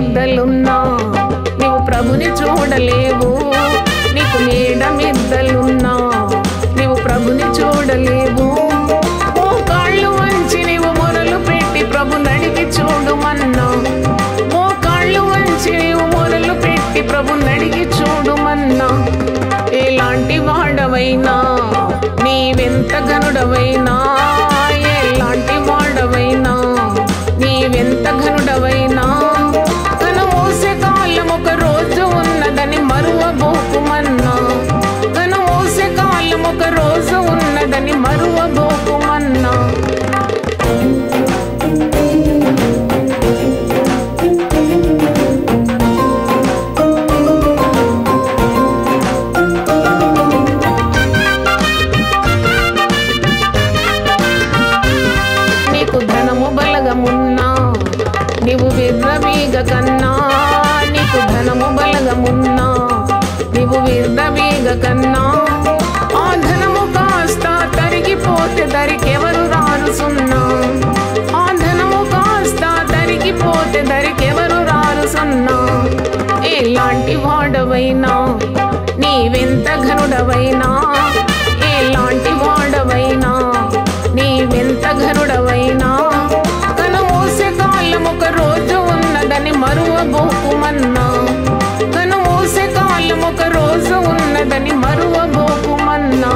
మిద్దలున్నా నీవు ప్రభుని చూడలేవు నీకు మేడ మిద్దలున్నా నీవు ప్రభుని చూడలేవు ఓ కాళ్ళు వంచి నీవు మొరలు పెట్టి ప్రభు నడిగి చూడుమన్నా ఓ కాళ్ళు వంచి నీవు మొరలు పెట్టి ప్రభు నడిగి చూడుమన్నా ఎలాంటి వాడవైనా నీవెంత గనుడవైనా ఎలాంటి వాడవైనా నీవెంత ఘనుడవైనా కన మోసే కాలం ఒక రోజు ఉన్నదని మరువబోకుమన్నా కన మోసే కాలం ఒక రోజు ఉన్నదని మరువబోకుమన్నా నీకు ధనము బలగమున్నా నీవు విర్రవీగ కన్నా నీకు ధనము బలగమున్నా నీవు విర్రవీగ కన్నా ఆ ధనము కాస్త తరిగిపోతే దరికెవరు రారు సున్నా ఆ ధనము కాస్త తరిగిపోతే దరికెవరు రారు సున్నా ఎలాంటి వాడవైనా నీవెంత ఘనుడవైనా ఎలాంటి వాడవైనా నీవెంత ఘనుడవైనా కన మోసే కాలం ఒక రోజు ఉన్నదని మరువబోకుమన్నా కన మోసే కాలం ఒక రోజు ఉన్నదని మరువబోకుమన్నా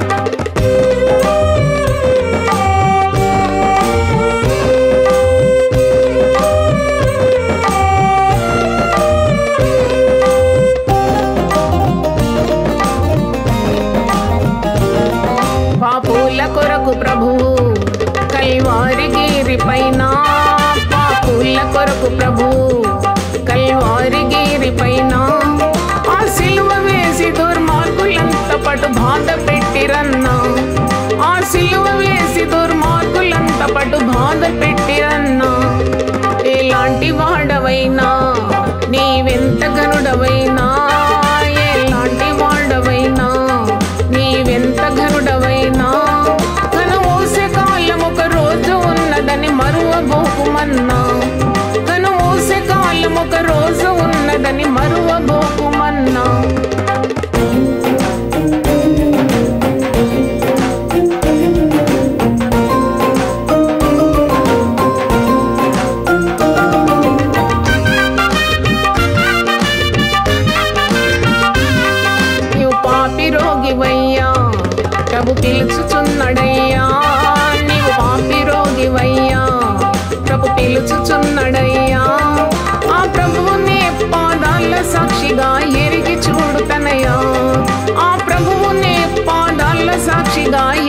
పాపుల కొరకు ప్రభువు కల్వారి గిరి పైన పాపుల కొరకు ప్రభువు కల్వారి గిరి పైన ఆ సిలువ వేసి దుర్మార్గులంత పటు బాధ పెట్టిరన్నా ఆ సిలువ వేసి దుర్మార్గులంత పటు బాధ పెట్టిరన్నా ఎలాంటి వాడవైనా నీవెంత గనుడవైనా ఎలాంటి వాడవైనా నీవెంత ఘనుడవైనా కన మోసే కాలం ఒక రోజు ఉన్నదని మరువబోకుమన్నా కన మోసే కాలం ఒక రోజు ఉన్నదని మరువబోకుమన్నా నీవు పాపి రోగివయ్యా ప్రభు పిలుచుచున్నడయ్యా నీవు పాపి రోగివయ్యా ప్రభు పిలుచుచున్నడయ్యా ఆ ప్రభువు నీ పాదాల సాక్షిగా ఎరిగి చూడుతనయ్యా ఆ ప్రభువు నీ పాదాల సాక్షిగా